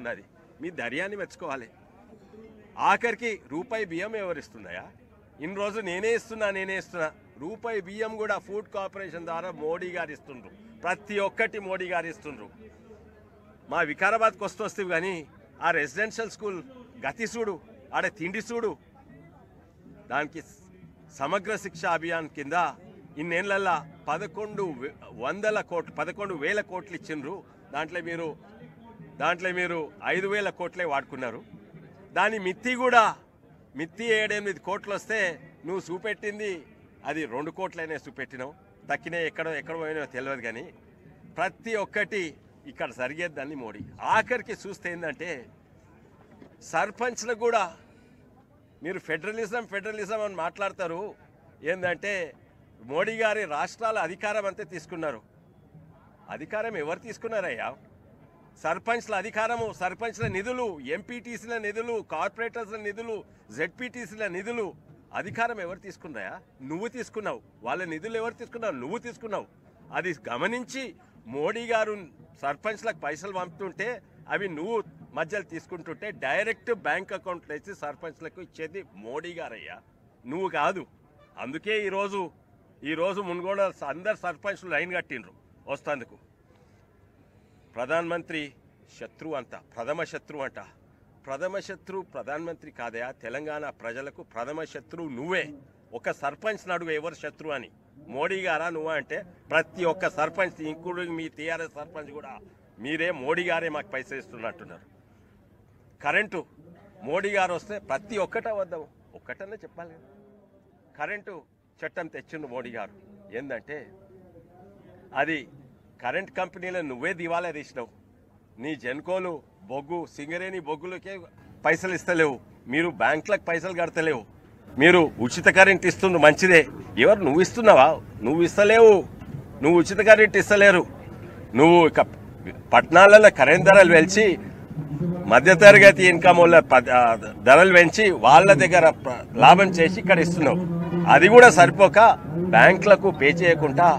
ఉన్నది మీ ధైర్యాన్ని మెచ్చుకోవాలి ఆఖరికి రూపాయి బియ్యం ఎవరిస్తున్నాయా ఇన్ని రోజు నేనే ఇస్తున్నా నేనే ఇస్తున్నా రూపాయి బియ్యం కూడా ఫుడ్ కార్పొరేషన్ ద్వారా మోడీ గారు ఇస్తుండ్రు ప్రతి ఒక్కటి మోడీ గారు ఇస్తుండ్రు మా వికారాబాద్కి వస్తూ వస్తుంది కానీ ఆ రెసిడెన్షియల్ స్కూల్ గతి చూడు ఆడ తిండి చూడు దానికి సమగ్ర శిక్ష అభియాన్ కింద ఇన్నేళ్లల్లా పదకొండు వే- వందల కోట్లు పదకొండు వేల కోట్లు ఇచ్చిండ్రు దాంట్లో మీరు దాంట్లో మీరు ఐదు వేల కోట్లే వాడుకున్నారు దాని మిత్తి కూడా మిత్తి ఏడెనిమిది కోట్లు వస్తే నువ్వు చూపెట్టింది అది రెండు కోట్లైనా చూపెట్టినావు తక్కిన ఎక్కడ ఎక్కడ పోయినా తెలియదు కానీ ప్రతి ఒక్కటి ఇక్కడ జరిగేద్దాన్ని మోడీ ఆఖరికి చూస్తే ఏంటంటే సర్పంచ్లకు కూడా మీరు ఫెడరలిజం ఫెడరలిజం అని మాట్లాడతారు ఏంటంటే మోడీ గారి రాష్ట్రాల అధికారం అంతే తీసుకున్నారు అధికారం ఎవరు తీసుకున్నారయ్యా సర్పంచ్ల అధికారము సర్పంచ్ల నిధులు ఎంపీటీసీల నిధులు కార్పొరేటర్స్ల నిధులు జెడ్పీటీసీల నిధులు అధికారం ఎవరు తీసుకున్నాయా నువ్వు తీసుకున్నావు వాళ్ళ నిధులు ఎవరు తీసుకున్నావు నువ్వు తీసుకున్నావు అది గమనించి మోడీ గారు సర్పంచ్లకు పైసలు పంపుతుంటే అవి నువ్వు మధ్యలో తీసుకుంటుంటే డైరెక్ట్ బ్యాంక్ అకౌంట్లో వేసి సర్పంచ్లకు ఇచ్చేది మోడీ గారయ్యా నువ్వు కాదు అందుకే ఈరోజు ఈరోజు మున్గోడ అందరు సర్పంచ్లు లైన్ కట్టిండ్రు వస్తందుకు ప్రధానమంత్రి శత్రువు అంట ప్రథమ శత్రువు అంట ప్రథమ శత్రువు ప్రధానమంత్రి కాదయా తెలంగాణ ప్రజలకు ప్రథమ శత్రువు నువ్వే ఒక సర్పంచ్ నడుగు ఎవరు శత్రువు అని మోడీ గారా నువ్వా అంటే ప్రతి ఒక్క సర్పంచ్ ఇంక్లూడింగ్ మీ టీఆర్ఎస్ సర్పంచ్ కూడా మీరే మోడీ గారే మాకు పైసలు ఇస్తున్నట్టున్నారు కరెంటు మోడీ గారు వస్తే ప్రతి ఒక్కట వద్దాం ఒక్కటన్నా చెప్పాలి కదా. కరెంటు చట్టం తెచ్చిండు మోడీ గారు ఏంటంటే అది కరెంట్ కంపెనీలో నువ్వే దివాలా తీసినావు నీ జెన్కోలు బొగ్గు సింగరేణి బొగ్గులకే పైసలు ఇస్తలేవు మీరు బ్యాంకులకు పైసలు కడతలేవు మీరు ఉచిత కరెంట్ ఇస్తుండ్రు మంచిదే ఎవరు నువ్వు ఇస్తున్నావా నువ్వు ఇస్తలేవు నువ్వు ఉచిత కరెంట్ ఇస్తలేరు నువ్వు ఇక పట్టణాలలో కరెంట్ ధరలు వెలిచి మధ్యతరగతి ఇన్కమ్ వాళ్ళ ప- ఆ, ధరలు పెంచి వాళ్ళ దగ్గర ప్ర- లాభం చేసి ఇక్కడ ఇస్తున్నావు అది కూడా సరిపోక బ్యాంకులకు పే చేయకుండా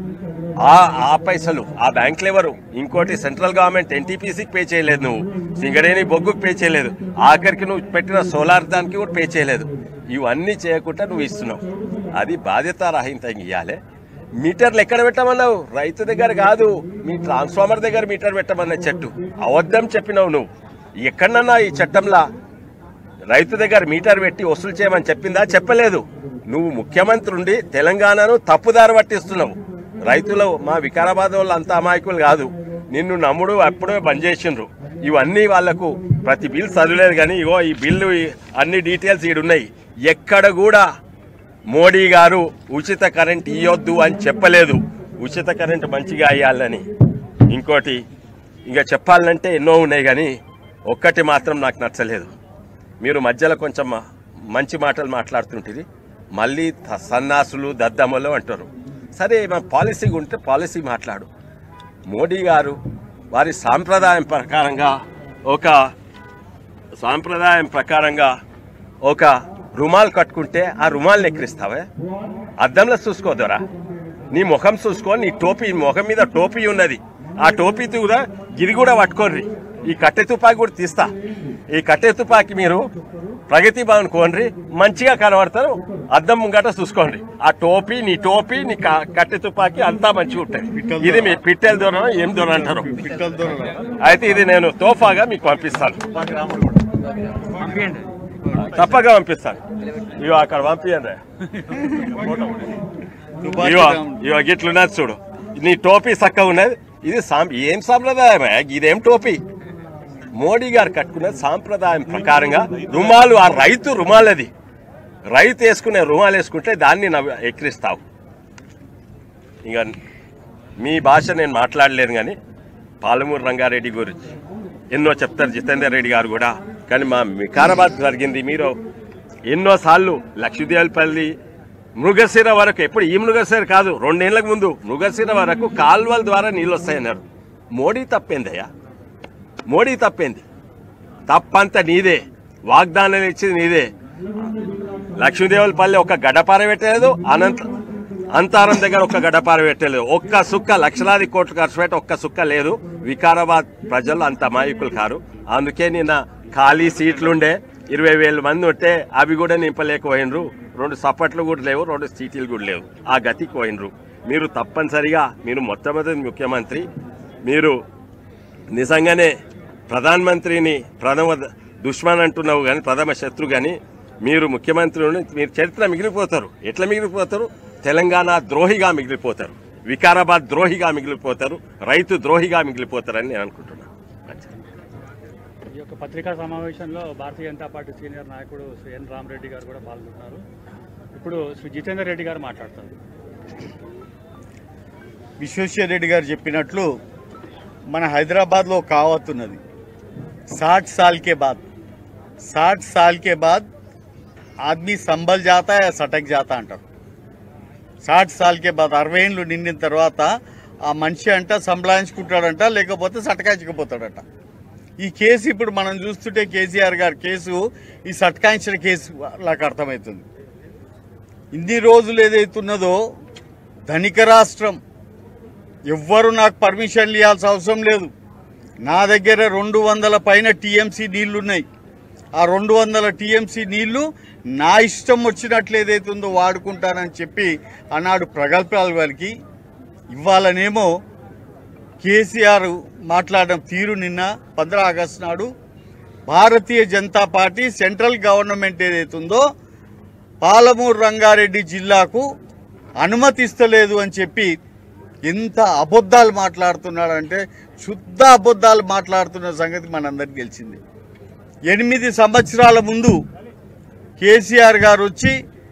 ఆ ఆ పైసలు ఆ బ్యాంకులు ఎవరు ఇంకోటి సెంట్రల్ గవర్నమెంట్ ఎన్టీపీసీకి పే చేయలేదు నువ్వు సింగరేణి బొగ్గుకు పే చేయలేదు ఆఖరికి నువ్వు పెట్టిన సోలార్ దానికి కూడా పే చేయలేదు ఇవన్నీ చేయకుండా నువ్వు ఇస్తున్నావు అది బాధ్యత రహితంగా ఇవ్వాలి మీటర్లు ఎక్కడ పెట్టమన్నావు రైతు దగ్గర కాదు మీ ట్రాన్స్ఫార్మర్ దగ్గర మీటర్ పెట్టమన్న చెట్టు అవద్దం చెప్పినావు నువ్వు ఎక్కడన్నా ఈ చట్టంలా రైతు దగ్గర మీటర్ పెట్టి వసూలు చేయమని చెప్పిందా చెప్పలేదు నువ్వు ముఖ్యమంత్రి ఉండి తెలంగాణను తప్పుదారి పట్టిస్తున్నావు రైతులు మా వికారాబాద్ వాళ్ళు అంత అమాయకులు కాదు నిన్ను నమ్ముడు అప్పుడే బంద్ చేసిండ్రు ఇవన్నీ వాళ్లకు ప్రతి బిల్ చదివలేదు కానీ ఇగో ఈ బిల్లు ఈ అన్ని డీటెయిల్స్ ఈడున్నాయి ఎక్కడ కూడా మోడీ గారు ఉచిత కరెంట్ ఇవ్వద్దు అని చెప్పలేదు ఉచిత కరెంట్ మంచిగా ఇవ్వాలని ఇంకోటి ఇంకా చెప్పాలంటే ఎన్నో ఉన్నాయి కానీ ఒక్కటి మాత్రం నాకు నచ్చలేదు మీరు మధ్యలో కొంచెం మ- మంచి మాటలు మాట్లాడుతుంటుంది మళ్ళీ త- సన్నాసులు దద్దమ్మలు అంటారు సరే మన పాలసీ ఉంటే పాలసీ మాట్లాడు మోడీ గారు వారి సాంప్రదాయం ప్రకారంగా ఒక సాంప్రదాయం ప్రకారంగా ఒక రుమాల్ కట్టుకుంటే ఆ రుమాల్ని ఎక్కిరిస్తావే అద్దంలో చూసుకోదరా నీ ముఖం చూసుకో నీ టోపీ ముఖం మీద టోపీ ఉన్నది ఆ టోపీ కూడా గిరి కూడా పట్టుకోర్రి ఈ కట్టె తుపాకి కూడా తీస్తా ఈ కట్టె తుపాకి మీరు ప్రగతి భవన్ కోండ్రి మంచిగా కనబడతారు అద్దం ముంగట చూసుకోండి ఆ టోపీ నీ టోపీ నీ క- కట్టె తుపాకి అంతా మంచిగా ఉంటాయి ఇది మీ పిట్టెల దూరం ఏం దూరం అంటారు అయితే ఇది నేను తోఫాగా మీకు పంపిస్తాను తప్పగా పంపిస్తాను ఇగో అక్కడ పంపించండి ఇగో ఇగో గిట్లున్నది చూడు నీ టోపీ చక్కగా ఉన్నది ఇది సాం ఏం సాంప్రదాయమే ఇదేం టోపీ మోడీ గారు కట్టుకున్నది సాంప్రదాయం ప్రకారంగా రుమాలు ఆ రైతు రుమాలు అది రైతు వేసుకునే రుమాలు వేసుకుంటే దాన్ని నవ్వు ఎక్కిరిస్తావు ఇక మీ భాష నేను మాట్లాడలేను కానీ పాలమూరు రంగారెడ్డి గురించి ఎన్నో చెప్తారు జితేందర్ రెడ్డి గారు కూడా కానీ మా వికారాబాద్ జరిగింది మీరు ఎన్నోసార్లు లక్ష్మీదేవపల్లి మృగశిర వరకు ఎప్పుడు ఈ మృగశిర కాదు రెండేళ్లకు ముందు మృగశిర వరకు కాల్వల ద్వారా నీళ్ళు వస్తాయన్నారు మోడీ తప్పేందయ్యా మోడీ తప్పేంది తప్పంతా నీదే వాగ్దానాలు ఇచ్చింది నీదే లక్ష్మీదేవులపల్లి ఒక గడపార పెట్టలేదు అనంత అంతారం దగ్గర ఒక్క గడపార పెట్టలేదు ఒక్క సుక్క లక్షలాది కోట్లు ఖర్చు పెట్టి ఒక్క సుక్క లేదు వికారాబాద్ ప్రజలు అంత అమాయకులు కారు అందుకే నిన్న ఖాళీ సీట్లుండే ఇరవై వేల మంది ఉంటే అవి కూడా నింపలేకపోయినరు రెండు సప్పట్లు కూడా లేవు రెండు సీట్లు కూడా లేవు ఆ గతికి పోయినరు మీరు తప్పనిసరిగా మీరు మొట్టమొదటి ముఖ్యమంత్రి మీరు నిజంగానే ప్రధానమంత్రిని ప్రథమ దుష్మన్ అంటున్నావు కానీ ప్రథమ శత్రు కానీ మీరు ముఖ్యమంత్రి ఉండి మీరు చరిత్ర మిగిలిపోతారు ఎట్లా మిగిలిపోతారు తెలంగాణ ద్రోహిగా మిగిలిపోతారు వికారాబాద్ ద్రోహిగా మిగిలిపోతారు రైతు ద్రోహిగా మిగిలిపోతారని నేను అనుకుంటున్నాను ఈ యొక్క పత్రికా సమావేశంలో భారతీయ జనతా పార్టీ సీనియర్ నాయకుడు శ్రీ ఎన్ రామరెడ్డి గారు కూడా పాల్గొన్నారు ఇప్పుడు శ్రీ జితేందర్ రెడ్డి గారు మాట్లాడతారు విశ్వేశ్వర రెడ్డి గారు చెప్పినట్లు మన హైదరాబాద్లో కావత్ ఉన్నది సాठ साल के बाद साठ साल के बाद ఆద్మీ సంబల్ జాతా యా సటక్ జాతా అంటారు సాठ సాల్ కే బాద్ అరవై ఏళ్ళు నిండిన తర్వాత ఆ మనిషి అంట సంబలాయించుకుంటాడంట లేకపోతే సటకాయించకపోతాడట ఈ కేసు ఇప్పుడు మనం చూస్తుంటే కేసీఆర్ గారి కేసు ఈ సటకాయించిన కేసు నాకు అర్థమవుతుంది ఇన్ని రోజులు ఏదైతున్నదో ధనిక రాష్ట్రం ఎవ్వరు నాకు పర్మిషన్లు ఇవ్వాల్సిన అవసరం లేదు నా దగ్గర రెండు వందల పైన టీఎంసీ నీళ్లున్నాయి ఆ రెండు వందల టీఎంసీ నీళ్లు నా ఇష్టం వచ్చినట్లు ఏదైతుందో వాడుకుంటానని చెప్పి ఆనాడు ప్రగల్భాల వారికి ఇవ్వాలనేమో కేసీఆర్ మాట్లాడడం తీరు నిన్న పంద్రా ఆగస్టు నాడు Bharatiya Janata party central government ఏదైతుందో పాలమూరు రంగారెడ్డి జిల్లాకు అనుమతిస్తలేదు అని చెప్పి ఎంత అబద్ధాలు మాట్లాడుతున్నాడంటే శుద్ధ అబద్ధాలు మాట్లాడుతున్న సంగతి మనందరికి తెలిసింది ఎనిమిది సంవత్సరాల ముందు కేసీఆర్ గారు వచ్చి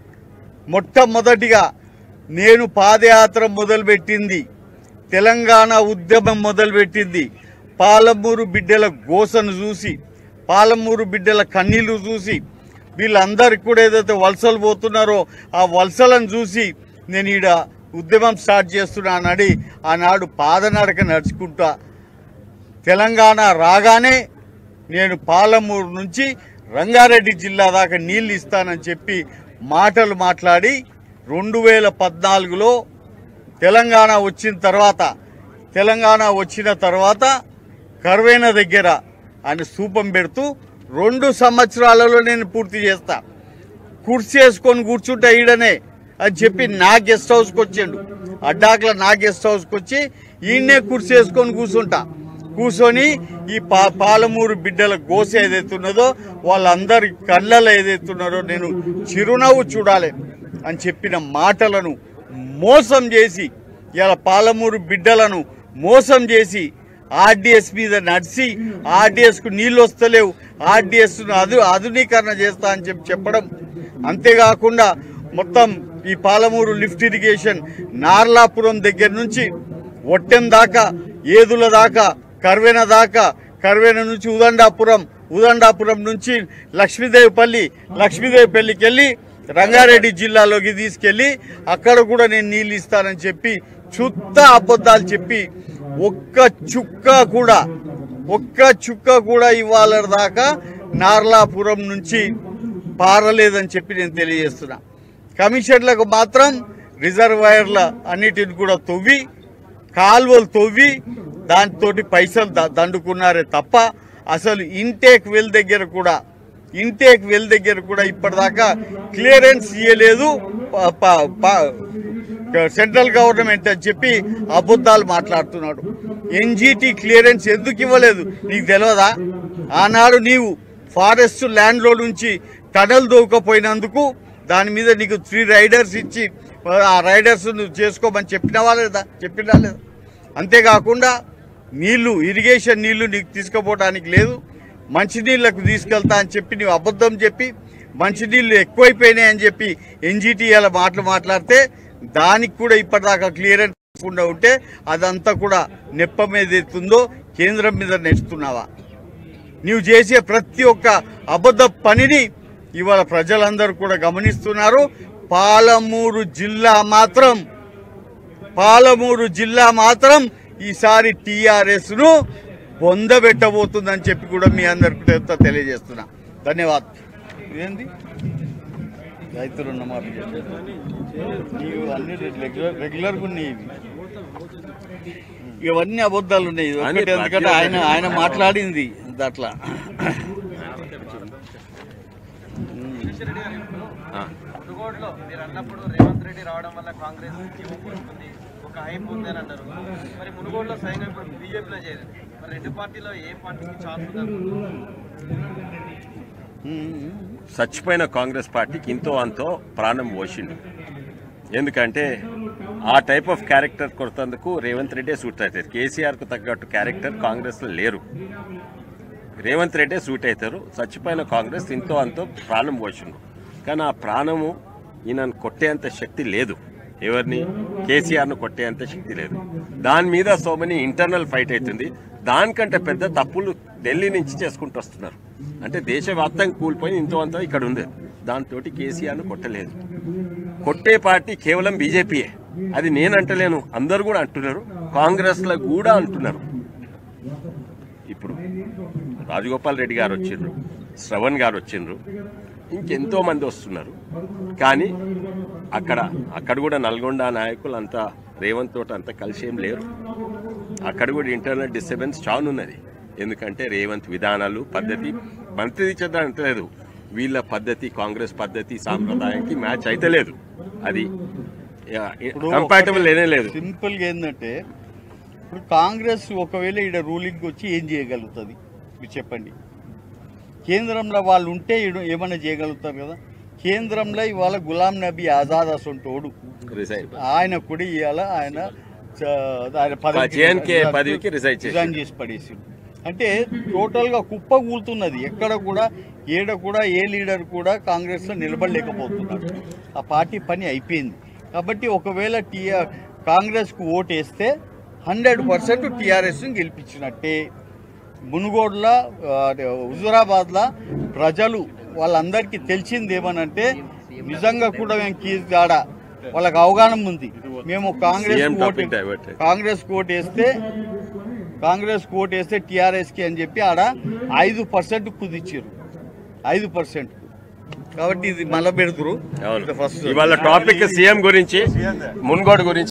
మొట్టమొదటిగా నేను పాదయాత్ర మొదలుపెట్టింది తెలంగాణ ఉద్యమం మొదలుపెట్టింది పాలమూరు బిడ్డల గోసను చూసి పాలమూరు బిడ్డల కన్నీళ్లు చూసి వీళ్ళందరికి కూడా ఏదైతే వలసలు పోతున్నారో ఆ వలసలను చూసి నేను ఈడ ఉద్యమం స్టార్ట్ చేస్తున్నానని ఆనాడు పాదనడక నడుచుకుంటా తెలంగాణ రాగానే నేను పాలమూరు నుంచి రంగారెడ్డి జిల్లా దాకా నీళ్ళు ఇస్తానని చెప్పి మాటలు మాట్లాడి రెండు వేల పద్నాలుగులో తెలంగాణ వచ్చిన తర్వాత తెలంగాణ వచ్చిన తర్వాత కర్వేన దగ్గర ఆయన స్థూపం పెడుతూ రెండు సంవత్సరాలలో నేను పూర్తి చేస్తా కుర్చీ వేసుకొని కూర్చుంటా ఈడనే అని చెప్పి నా గెస్ట్ హౌస్కి వచ్చిండు అడ్డాకుల నా గెస్ట్ హౌస్కి వచ్చి ఈయన్నే కుర్చీ వేసుకొని కూర్చుంటా కూర్చొని ఈ పా పాలమూరు బిడ్డల గోస ఏదైతే ఉన్నదో వాళ్ళందరి కళ్ళలో ఏదైతే ఉన్నదో నేను చిరునవ్వు చూడాలి అని చెప్పిన మాటలను మోసం చేసి ఇలా పాలమూరు బిడ్డలను మోసం చేసి ఆర్డిఎస్ మీద నడిచి ఆర్డిఎస్కు నీళ్ళు వస్తలేవు ఆర్డిఎస్ అదు ఆధునీకరణ చేస్తా అని చెప్పి చెప్పడం అంతేకాకుండా మొత్తం ఈ పాలమూరు లిఫ్ట్ ఇరిగేషన్ నార్లాపురం దగ్గర నుంచి ఒట్టెం దాకా ఏదుల దాకా కర్వెన దాకా కర్వెన నుంచి ఉదండాపురం ఉదండాపురం నుంచి లక్ష్మీదేవిపల్లి లక్ష్మీదేవిపల్లికి వెళ్ళి రంగారెడ్డి జిల్లాలోకి తీసుకెళ్ళి అక్కడ కూడా నేను నీళ్ళు ఇస్తానని చెప్పి చుత్త అబద్ధాలు చెప్పి ఒక్క చుక్క కూడా ఒక్క చుక్క కూడా ఇవాళ దాకా నార్లాపురం నుంచి పారలేదని చెప్పి నేను తెలియజేస్తున్నా కమిషన్లకు మాత్రం రిజర్వాయర్ల అన్నిటిని కూడా తవ్వి కాలువలు తవ్వి దాంతోటి పైసలు ద- దండుకున్నారే తప్ప అసలు ఇంటేక్ వెల్ దగ్గర కూడా ఇంటేక్ వెల్ దగ్గర కూడా ఇప్పటిదాకా క్లియరెన్స్ ఇవ్వలేదు ప- ప- ప- సెంట్రల్ గవర్నమెంట్ అని చెప్పి అబద్ధాలు మాట్లాడుతున్నాడు ఎన్జిటి క్లియరెన్స్ ఎందుకు ఇవ్వలేదు నీకు తెలియదా ఆనాడు నీవు ఫారెస్ట్ ల్యాండ్లో నుంచి టనల్ దూకపోయినందుకు దాని మీద నీకు త్రీ రైడర్స్ ఇచ్చి ఆ రైడర్స్ నువ్వు చేసుకోమని చెప్పినవా లేదా చెప్పినా లేదా అంతేకాకుండా నీళ్లు ఇరిగేషన్ నీళ్లు నీకు తీసుకుపోవడానికి లేదు మంచినీళ్ళకు తీసుకెళ్తా అని చెప్పి నువ్వు అబద్ధం చెప్పి మంచినీళ్ళు ఎక్కువైపోయినాయి అని చెప్పి ఎన్జిటి అలా మాటలు మాట్లాడితే దానికి కూడా ఇప్పటిదాకా క్లియరెన్స్ ఇవ్వకుండా ఉంటే అదంతా కూడా నెప్ప మీద ఎత్తుందో కేంద్రం మీద నెడుతున్నావా నీవు చేసే ప్రతి ఒక్క అబద్ధ పనిని ఇవాళ ప్రజలందరూ కూడా గమనిస్తున్నారు పాలమూరు జిల్లా మాత్రం పాలమూరు జిల్లా మాత్రం ఈసారి టీఆర్ఎస్ ను పొందబెట్టబోతుందని చెప్పి కూడా మీ అందరికి తెలియజేస్తున్నా ధన్యవాదాలు ఏంది రైతులు రుణమాఫీ చేస్తారు నీవు అన్ని రెగ్యులర్ రెగ్యులర్గా ఉన్నాయి ఇవి ఇవన్నీ అబద్ధాలు ఉన్నాయి ఇది అన్ని ఒక్కటి ఎందుకంటే ఆయన ఆయన మాట్లాడింది అట్లా ఆ. మునుగోడులో మీరు అన్నప్పుడు రేవంత్ రెడ్డి రావడం వల్ల కాంగ్రెస్ ఊపు వస్తుంది ఒక హైప్ ఉంది అని అన్నారు మరి మునుగోడులో స్వయంగా ఇప్పుడు బీజేపీలో చేరారు మరి రెండు పార్టీలో ఏ పార్టీకి ఛాన్స్ ఉంది చచ్చిపోయిన కాంగ్రెస్ పార్టీకి ఇంతో అంతో ప్రాణం పోసిండు ఎందుకంటే ఆ టైప్ ఆఫ్ క్యారెక్టర్ కొడుతందుకు రేవంత్ రెడ్డే సూట్ అవుతారు కేసీఆర్కు తగ్గట్టు క్యారెక్టర్ కాంగ్రెస్లో లేరు రేవంత్ రెడ్డే సూట్ అవుతారు చచ్చిపోయిన కాంగ్రెస్ ఇంతో అంతో ప్రాణం పోసిండు కానీ ఆ ప్రాణము ఈయనను కొట్టేంత శక్తి లేదు ఎవరిని కేసీఆర్ను కొట్టేంత శక్తి లేదు దాని మీద సో మెనీ ఇంటర్నల్ ఫైట్ అవుతుంది దానికంటే పెద్ద తప్పులు ఢిల్లీ నుంచి చేసుకుంటూ వస్తున్నారు అంటే దేశవ్యాప్తంగా కూలిపోయి ఇంతో అంతో ఇక్కడ ఉంది దాంతో కేసీఆర్ను కొట్టలేదు కొట్టే పార్టీ కేవలం బీజేపీయే అది నేను అంటలేను అందరు కూడా అంటున్నారు కాంగ్రెస్లో కూడా అంటున్నారు ఇప్పుడు రాజగోపాల్ రెడ్డి గారు వచ్చిండ్రు శ్రవణ్ గారు వచ్చిండ్రు ఇంకెంతో మంది వస్తున్నారు కానీ అక్కడ అక్కడ కూడా నల్గొండ నాయకులు అంతా రేవంత్ తోట అంతా కలిసి ఏం లేరు అక్కడ కూడా ఇంటర్నల్ డిస్టర్బెన్స్ చాలా ఉన్నది ఎందుకంటే రేవంత్ విధానాలు పద్ధతి మంత్రి అంటలేదు వీళ్ళ పద్ధతి కాంగ్రెస్ పద్ధతి సాంప్రదాయానికి మ్యాచ్ అయితే లేదు అది కంపాటబుల్ లేనే లేదు సింపుల్ గా ఏంటంటే ఇప్పుడు కాంగ్రెస్ ఒకవేళ ఇక్కడ రూలింగ్ వచ్చి ఏం చేయగలుగుతుంది మీరు చెప్పండి కేంద్రంలో వాళ్ళు ఉంటే ఈడ ఏమైనా చేయగలుగుతారు కదా కేంద్రంలో ఇవాళ గులాం నబీ ఆజాద్ అసంటోడు రిజైన్ ఆయన కూడా ఇవాళ ఆయన చ- ఆయన పదవికి JNK రిజైన్ పదవికి రిజైన్ చేసిండు. రిజైన్ చేసి పడేసి అంటే టోటల్ గా కుప్ప కూలుతున్నది ఎక్కడ కూడా ఏడ కూడా ఏ లీడర్ కూడా కాంగ్రెస్ లో నిలబడలేకపోతున్నాడు ఆ పార్టీ పని అయిపోయింది కాబట్టి ఒకవేళ టీఆర్ కాంగ్రెస్ కు ఓటు వేస్తే హండ్రెడ్ పర్సెంట్ టీఆర్ఎస్ గెలిపించినట్టే మునుగోడులో హుజురాబాద్లో ప్రజలు వాళ్ళందరికీ తెలిసింది ఏమనంటే నిజంగా కూడా మేము కీజ్ కాడ వాళ్ళకి అవగాహన ఉంది మేము Congress CM vote topic divert. Congress vote వేస్తే కాంగ్రెస్ ఓటు వేస్తే టీఆర్ఎస్కి అని చెప్పి ఆడ ఐదు పర్సెంట్ కుదిచ్చారు ఐదు పర్సెంట్ కాబట్టి ఇది మళ్ళీ పెడుతురు అవును ఫస్ట్ ఇవాళ టాపిక్ సీఎం గురించి మున్గోడు గురించి